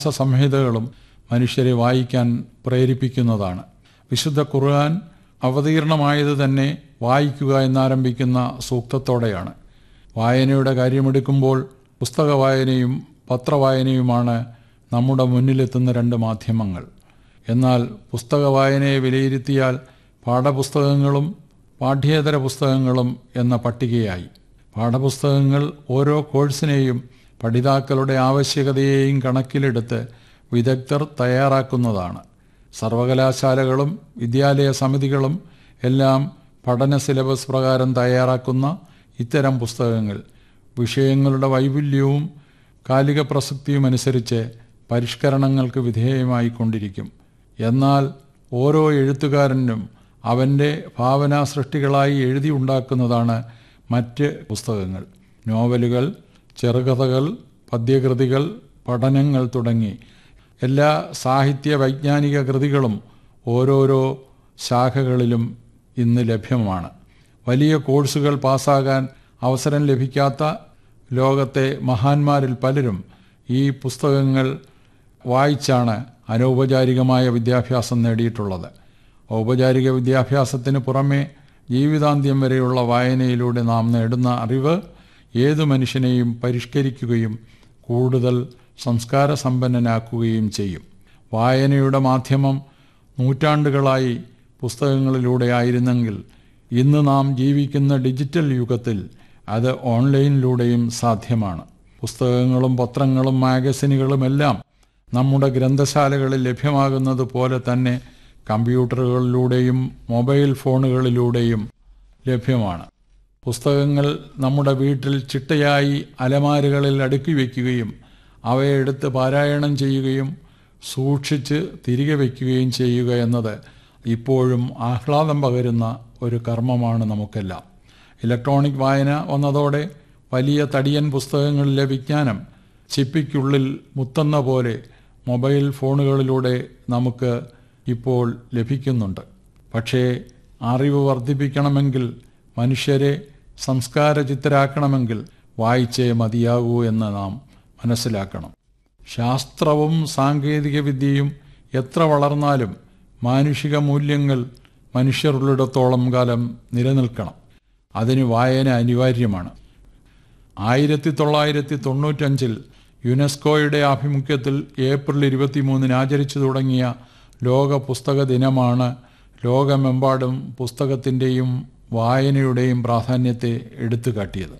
സംഹിതകളും മനുഷ്യരെ വായിക്കാൻ പ്രേരിപ്പിക്കുന്നതാണ് വിശുദ്ധ ഖുർആൻ അവതീർണമായത് തന്നെ വായിക്കുക എന്നാരംഭിക്കുന്ന സൂക്തത്തോടെയാണ് വായനയുടെ കാര്യമെടുക്കുമ്പോൾ പുസ്തക വായനയും പത്രവായനയുമാണ് നമ്മുടെ മുന്നിലെത്തുന്ന രണ്ട് മാധ്യമങ്ങൾ എന്നാൽ പുസ്തക വായനയെ വിലയിരുത്തിയാൽ പാഠപുസ്തകങ്ങളും പാഠ്യേതര പുസ്തകങ്ങളും എന്ന പട്ടികയായി പാഠപുസ്തകങ്ങൾ ഓരോ കോഴ്സിനെയും പഠിതാക്കളുടെ ആവശ്യകതയെയും കണക്കിലെടുത്ത് വിദഗ്ധർ തയ്യാറാക്കുന്നതാണ് സർവകലാശാലകളും വിദ്യാലയ സമിതികളും എല്ലാം പഠന സിലബസ് പ്രകാരം തയ്യാറാക്കുന്ന ഇത്തരം പുസ്തകങ്ങൾ വിഷയങ്ങളുടെ വൈപുല്യവും കാലിക പ്രസക്തിയും അനുസരിച്ച് പരിഷ്കരണങ്ങൾക്ക് വിധേയമായിക്കൊണ്ടിരിക്കും എന്നാൽ ഓരോ എഴുത്തുകാരനും അവൻ്റെ ഭാവനാ സൃഷ്ടികളായി എഴുതി ഉണ്ടാക്കുന്നതാണ് മറ്റ് പുസ്തകങ്ങൾ നോവലുകൾ ചെറുകഥകൾ പദ്യകൃതികൾ പഠനങ്ങൾ തുടങ്ങി എല്ലാ സാഹിത്യ വൈജ്ഞാനിക കൃതികളും ഓരോരോ ശാഖകളിലും ഇന്ന് ലഭ്യമാണ് വലിയ കോഴ്സുകൾ പാസ്സാകാൻ അവസരം ലഭിക്കാത്ത ലോകത്തെ മഹാന്മാരിൽ പലരും ഈ പുസ്തകങ്ങൾ വായിച്ചാണ് അനൗപചാരികമായ വിദ്യാഭ്യാസം നേടിയിട്ടുള്ളത് ഔപചാരിക വിദ്യാഭ്യാസത്തിന് പുറമെ ജീവിതാന്ത്യം വരെയുള്ള വായനയിലൂടെ നാം നേടുന്ന അറിവ് ഏതു മനുഷ്യനെയും പരിഷ്കരിക്കുകയും കൂടുതൽ സംസ്കാര സമ്പന്നനാക്കുകയും ചെയ്യും വായനയുടെ മാധ്യമം നൂറ്റാണ്ടുകളായി പുസ്തകങ്ങളിലൂടെ ആയിരുന്നെങ്കിൽ ഇന്ന് നാം ജീവിക്കുന്ന ഡിജിറ്റൽ യുഗത്തിൽ അത് ഓൺലൈനിലൂടെയും സാധ്യമാണ് പുസ്തകങ്ങളും പത്രങ്ങളും മാഗസിനുകളുമെല്ലാം നമ്മുടെ ഗ്രന്ഥശാലകളിൽ ലഭ്യമാകുന്നത് പോലെ തന്നെ കമ്പ്യൂട്ടറുകളിലൂടെയും മൊബൈൽ ഫോണുകളിലൂടെയും ലഭ്യമാണ് പുസ്തകങ്ങൾ നമ്മുടെ വീട്ടിൽ ചിട്ടയായി അലമാരുകളിൽ അടുക്കി വയ്ക്കുകയും അവയെ എടുത്ത് പാരായണം ചെയ്യുകയും സൂക്ഷിച്ച് തിരികെ വയ്ക്കുകയും ചെയ്യുക എന്നത് ഇപ്പോഴും ആഹ്ലാദം പകരുന്ന ഒരു കർമ്മമാണ് നമുക്കെല്ലാം ഇലക്ട്രോണിക് വായന വന്നതോടെ വലിയ തടിയൻ പുസ്തകങ്ങളിലെ വിജ്ഞാനം ചിപ്പിക്കുള്ളിൽ മുത്തുന്ന പോലെ മൊബൈൽ ഫോണുകളിലൂടെ നമുക്ക് ഇപ്പോൾ ലഭിക്കുന്നുണ്ട് പക്ഷേ അറിവ് വർദ്ധിപ്പിക്കണമെങ്കിൽ മനുഷ്യരെ സംസ്കാരചിത്തരാക്കണമെങ്കിൽ വായിച്ചേ മതിയാകൂ എന്ന് നാം മനസ്സിലാക്കണം ശാസ്ത്രവും സാങ്കേതിക വിദ്യയും എത്ര വളർന്നാലും മാനുഷിക മൂല്യങ്ങൾ മനുഷ്യരുള്ളിടത്തോളം കാലം നിലനിൽക്കണം അതിന് വായന അനിവാര്യമാണ് ആയിരത്തി തൊള്ളായിരത്തി തൊണ്ണൂറ്റഞ്ചിൽ യുനെസ്കോയുടെ ആഭിമുഖ്യത്തിൽ ഏപ്രിൽ ഇരുപത്തിമൂന്നിന് ആചരിച്ചു തുടങ്ങിയ ലോക പുസ്തക ദിനമാണ് ലോകമെമ്പാടും പുസ്തകത്തിൻ്റെയും വായനയുടെയും പ്രാധാന്യത്തെ എടുത്തു കാട്ടിയത്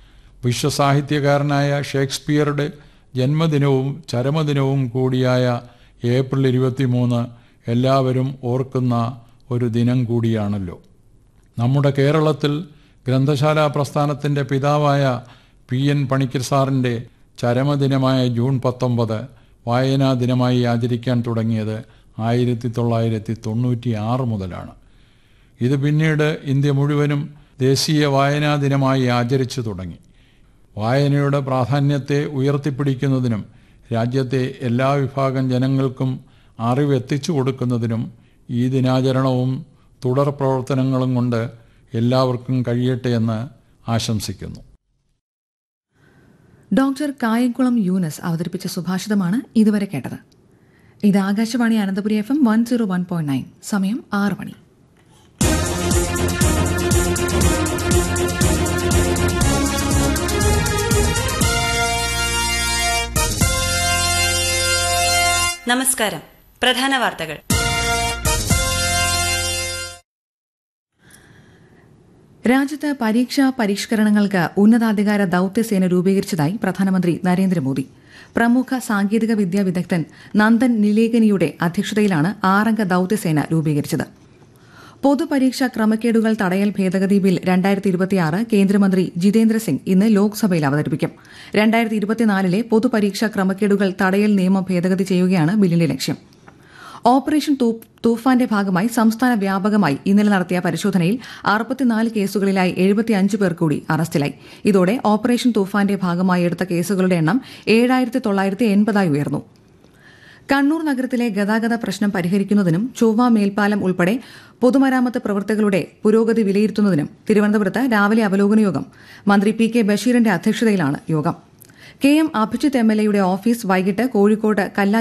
വിശ്വസാഹിത്യകാരനായ ഷേക്സ്പിയറുടെ ജന്മദിനവും ചരമദിനവും കൂടിയായ ഏപ്രിൽ ഇരുപത്തിമൂന്ന് എല്ലാവരും ഓർക്കുന്ന ഒരു ദിനം കൂടിയാണല്ലോ നമ്മുടെ കേരളത്തിൽ ഗ്രന്ഥശാല പ്രസ്ഥാനത്തിൻ്റെ പിതാവായ പി എൻ പണിക്കർ സാറിൻ്റെ ചരമദിനമായ ജൂൺ പത്തൊമ്പത് വായനാ ദിനമായി ആചരിക്കാൻ തുടങ്ങിയത് ആയിരത്തി തൊള്ളായിരത്തി തൊണ്ണൂറ്റി ആറ് മുതലാണ് ഇത് പിന്നീട് ഇന്ത്യ മുഴുവനും ദേശീയ വായനാ ദിനമായി ആചരിച്ചു തുടങ്ങി വായനയുടെ പ്രാധാന്യത്തെ ഉയർത്തിപ്പിടിക്കുന്നതിനും രാജ്യത്തെ എല്ലാ വിഭാഗം ജനങ്ങൾക്കും അറിവ് എത്തിച്ചു കൊടുക്കുന്നതിനും ഈ ദിനാചരണവും തുടർ പ്രവർത്തനങ്ങളും കൊണ്ട് എല്ലാവർക്കും കഴിയട്ടെ എന്ന് ആശംസിക്കുന്നു ഡോക്ടർ കായംകുളം യൂനസ് അവതരിപ്പിച്ച സുഭാഷിതമാണ് ഇതുവരെ കേട്ടത് ഇത് Akashvani Ananthapuri F M one zero one point nine സമയം ആറ് മണി നമസ്കാരം പ്രധാന വാർത്തകൾ രാജ്യത്ത് പരീക്ഷാ പരിഷ്കരണങ്ങൾക്ക് ഉന്നതാധികാര ദൌത്യസേന രൂപീകരിച്ചതായി പ്രധാനമന്ത്രി നരേന്ദ്രമോദി പ്രമുഖ സാങ്കേതിക വിദ്യാ വിദഗ്ധൻ നന്ദൻ നിലേകനിയുടെ അധ്യക്ഷതയിലാണ് ആറംഗ ദൌത്യസേന രൂപീകരിച്ചത് പൊതുപരീക്ഷാ ക്രമക്കേടുകൾ തടയൽ ഭേദഗതി ബിൽ രണ്ടായിരത്തി ഇരുപത്തിയാറ് കേന്ദ്രമന്ത്രി ജിതേന്ദ്ര സിംഗ് ഇന്ന് ലോക്സഭയിൽ അവതരിപ്പിക്കും രണ്ടായിരത്തി ഇരുപത്തിനാലിലെ പൊതുപരീക്ഷാ ക്രമക്കേടുകൾ തടയൽ നിയമം ഭേദഗതി ചെയ്യുകയാണ് ബില്ലിന്റെ ലക്ഷ്യം ഓപ്പറേഷൻ തൂഫാന്റെ ഭാഗമായി സംസ്ഥാന വ്യാപകമായി ഇന്നലെ നടത്തിയ പരിശോധനയിൽ അറുപത്തിനാല് കേസുകളിലായി എഴുപത്തിയഞ്ച് പേർ കൂടി അറസ്റ്റിലായി ഇതോടെ ഓപ്പറേഷൻ തൂഫാന്റെ ഭാഗമായി എടുത്ത കേസുകളുടെ എണ്ണം ഏഴായിരത്തി തൊള്ളായിരത്തി എൺപതായി ഉയർന്നു കണ്ണൂർ നഗരത്തിലെ ഗതാഗത പ്രശ്നം പരിഹരിക്കുന്നതിനും ചൊവ്വ മേൽപ്പാലം ഉൾപ്പെടെ പൊതുമരാമത്ത് പ്രവൃത്തികളുടെ പുരോഗതി വിലയിരുത്തുന്നതിനും തിരുവനന്തപുരത്ത് രാവിലെ അവലോകന യോഗം മന്ത്രി പി കെ ബഷീറിന്റെ അധ്യക്ഷതയിലാണ് യോഗം K M Abhijith M L എയുടെ ഓഫീസ് വൈകിട്ട് കോഴിക്കോട് കല്ലാ